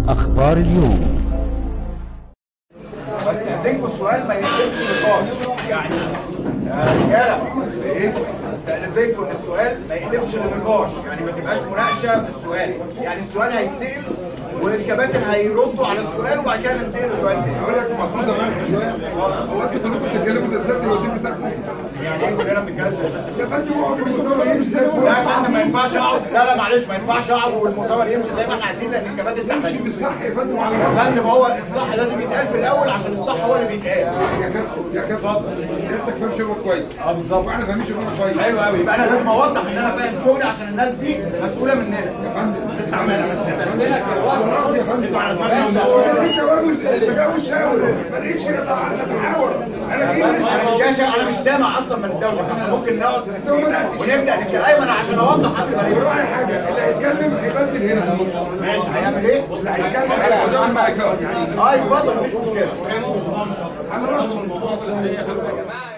أخبار اليوم استأذنكم السؤال ما يقلبش نقاش يعني يا رجاله ايه استأذنكم ان السؤال ما يقلبش لنقاش يعني ما تبقاش مناقشه في السؤال يعني السؤال هيتسال والكباتن هيردوا على السؤال وبعد كده ننتقل لسؤال تاني اقول لك المفروض زمان شويه هو انتوا كلكم بتتكلموا زي سياده الوزير بتاعكم يعني ايه كلنا بنتكلم يا فندم اقعد المؤتمر يمشي زي الفل لا يا فندم ما ينفعش اقعد لا لا معلش ما ينفعش اقعد والمؤتمر يمشي زي ما احنا عايزين لان الكباتن يمشي تعبانين بالصح يا فندم على يا راسي فندم هو الصح لازم يتقال في الاول عشان الصح هو اللي بيتقال يا كابتن يا كابتن سيادتك فاهم شغلك كويس اه بالظبط واحنا فاهمين شغلنا كويس ايوه قوي يبقى انا لازم اوضح ان انا فاهم شغلي عشان الناس دي مسؤوله مننا يا فندم استعملها على راسي يا فندم انتوا على دماغي هو ده في تجاوز تجاوز شاور ما لقيتش نتحاور انا جاي انا مش انا مش سامع اصلا من الدوله احنا ممكن نقعد ونبدا نتكلم ايوه انا عشان اوضح قبل ما وراعي نبدا حاجه اللي هيتكلم هيبدل هنا ماشي هيعمل ايه؟ اللي هيتكلم هيتكلم معاك اه اتفضل مفيش مشكله على راسي